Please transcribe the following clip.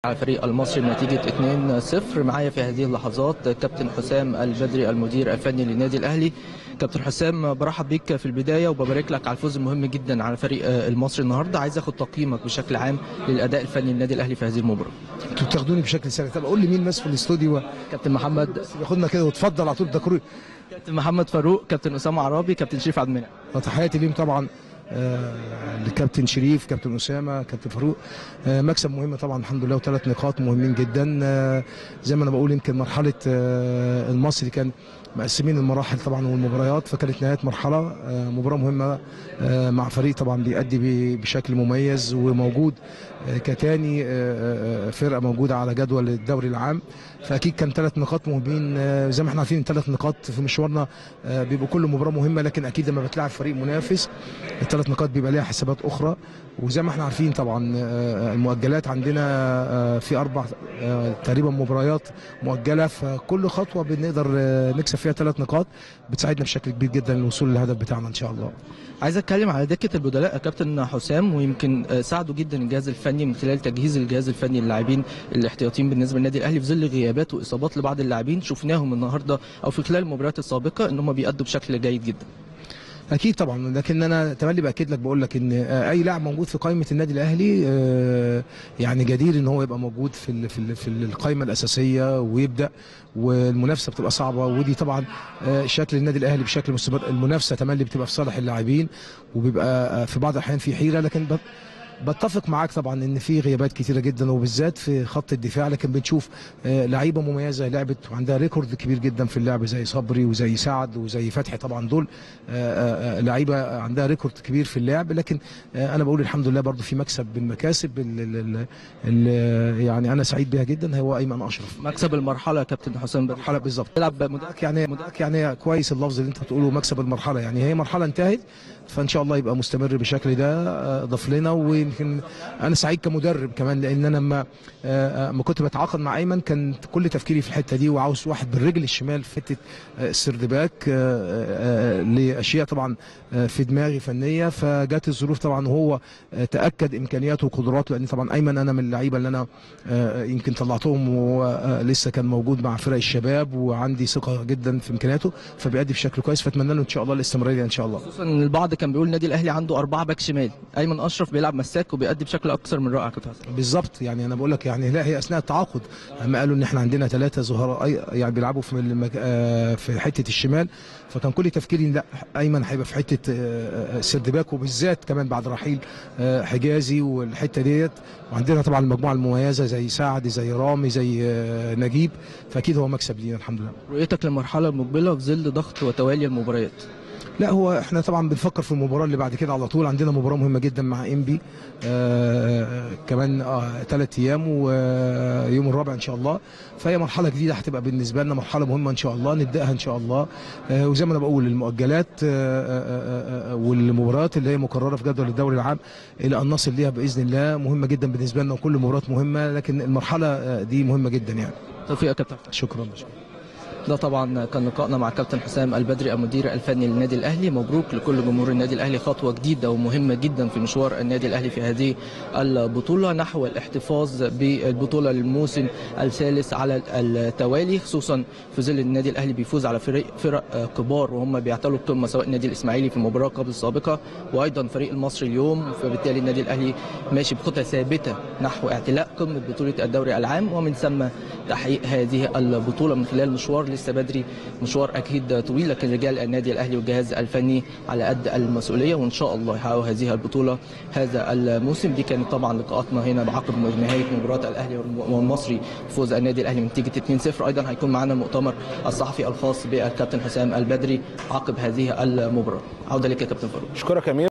على الفريق المصري بنتيجة 2-0 معايا في هذه اللحظات كابتن حسام البدري المدير الفني للنادي الأهلي كابتن حسام برحب بيك في البداية وببارك لك على الفوز المهم جدا على فريق المصري النهاردة عايز اخد تقييمك بشكل عام للأداء الفني للنادي الأهلي في هذه المباراة انتوا بتاخدوني بشكل سريع طب قول لي مين ماسك في الاستوديو كابتن محمد ياخدنا كده وتفضل على طول ده كابتن محمد فاروق كابتن أسامة عرابي كابتن شريف عبد المنعم تحياتي ليهم طبعا آه لكابتن شريف كابتن اسامه كابتن فاروق آه مكسب مهم طبعا الحمد لله وثلاث نقاط مهمين جدا آه زي ما انا بقول يمكن مرحله آه المصري كان مقسمين المراحل طبعا والمباريات فكانت نهايه مرحله آه مباراه مهمه آه مع فريق طبعا بيأدي بشكل مميز وموجود آه كتاني آه فرقه موجوده على جدول الدوري العام فاكيد كان ثلاث نقاط مهمين آه زي ما احنا عارفين ثلاث نقاط في مشوارنا آه بيبقوا كل مباراه مهمه لكن اكيد لما بتلاعب فريق منافس الثلاث نقاط بيبقى ليها حسابات اخرى وزي ما احنا عارفين طبعا آه المؤجلات عندنا في اربع تقريبا مباريات مؤجله فكل خطوه بنقدر نكسب فيها ثلاث نقاط بتساعدنا بشكل كبير جدا للوصول للهدف بتاعنا ان شاء الله. عايز اتكلم على دكه البدلاء كابتن حسام ويمكن ساعدوا جدا الجهاز الفني من خلال تجهيز الجهاز الفني للاعبين الاحتياطيين بالنسبه للنادي الاهلي في ظل غيابات واصابات لبعض اللاعبين شفناهم النهارده او في خلال المباريات السابقه ان هم بيأدوا بشكل جيد جدا. اكيد طبعا لكن انا تملي باكد لك بقول لك ان اي لاعب موجود في قائمه النادي الاهلي يعني جدير ان هو يبقى موجود في في في القائمه الاساسيه ويبدا والمنافسه بتبقى صعبه ودي طبعا شكل النادي الاهلي بشكل مستمر المنافسه تملي بتبقى في صالح اللاعبين وبيبقى في بعض الاحيان في حيره لكن بتفق معاك طبعا ان في غيابات كتيره جدا وبالذات في خط الدفاع لكن بنشوف لعيبه مميزه لعبت وعندها ريكورد كبير جدا في اللعب زي صبري وزي سعد وزي فتحي طبعا دول لعيبه عندها ريكورد كبير في اللعب لكن انا بقول الحمد لله برضو في مكسب بالمكاسب اللي يعني انا سعيد بها جدا هو ايمن اشرف مكسب المرحله يا كابتن حسام مرحله بالظبط تلعب مدرك يعني مدرك يعني كويس اللفظ اللي انت بتقوله مكسب المرحله يعني هي مرحله انتهت فان شاء الله يبقى مستمر بالشكل ده ضاف لنا ويمكن انا سعيد كمدرب كمان لان انا لما ما كنت بتعاقد مع ايمن كان كل تفكيري في الحته دي وعاوز واحد بالرجل الشمال في حته السردباك لاشياء طبعا في دماغي فنيه فجات الظروف طبعا وهو تاكد امكانياته وقدراته لان طبعا ايمن انا من اللعيبه اللي انا يمكن طلعتهم ولسه كان موجود مع فرق الشباب وعندي ثقه جدا في امكانياته فبيأدي بشكل كويس فاتمنى له ان شاء الله الاستمراريه ان شاء الله خصوصا ان البعض كان بيقول النادي الاهلي عنده اربعه باك شمال ايمن اشرف بيلعب مساك وبيأدي بشكل اكثر من رائع كابتن حسن بالظبط يعني انا بقول لك يعني لا هي اثناء التعاقد اما قالوا ان احنا عندنا ثلاثه ظهراء يعني بيلعبوا في المك... في حته الشمال فكان كل تفكيري لا ايمن هيبقى في حته سردباك وبالذات كمان بعد رحيل حجازي والحته ديت وعندنا طبعا المجموعه المميزه زي سعد زي رامي زي نجيب فاكيد هو مكسب لينا الحمد لله رؤيتك للمرحله المقبله في ظل ضغط وتوالي المباريات لا هو احنا طبعا بنفكر في المباراه اللي بعد كده على طول عندنا مباراه مهمه جدا مع انبي آه كمان آه ثلاث ايام ويوم الرابع ان شاء الله فهي مرحله جديده هتبقى بالنسبه لنا مرحله مهمه ان شاء الله نبداها ان شاء الله آه وزي ما انا بقول المؤجلات آه والمباريات اللي هي مقرره في جدول الدوري العام الى ان نصل ليها باذن الله مهمه جدا بالنسبه لنا وكل مباراه مهمه لكن المرحله دي مهمه جدا يعني توفيق يا كابتن شكرا شكرا ده طبعا كان لقائنا مع كابتن حسام البدري المدير الفني للنادي الاهلي مبروك لكل جمهور النادي الاهلي خطوه جديده ومهمه جدا في مشوار النادي الاهلي في هذه البطوله نحو الاحتفاظ بالبطوله للموسم الثالث على التوالي خصوصا في ظل النادي الاهلي بيفوز على فريق فرق كبار وهم بيعتلوا القمه سواء النادي الاسماعيلي في المباراه قبل السابقه وايضا فريق المصري اليوم فبالتالي النادي الاهلي ماشي بخطى ثابته نحو اعتلاء قمه بطوله الدوري العام ومن ثم تحقيق هذه البطوله من خلال مشوار لسه بدري مشوار اكيد طويل لكن رجال النادي الاهلي والجهاز الفني على قد المسؤوليه وان شاء الله يحققوا هذه البطوله هذا الموسم دي كانت طبعا لقاءاتنا هنا بعقب نهايه مباراه الاهلي والمصري فوز النادي الاهلي من نتيجه 2-0 ايضا هيكون معنا المؤتمر الصحفي الخاص بالكابتن حسام البدري عقب هذه المباراه عوده لك يا كابتن فاروق اشكرك امير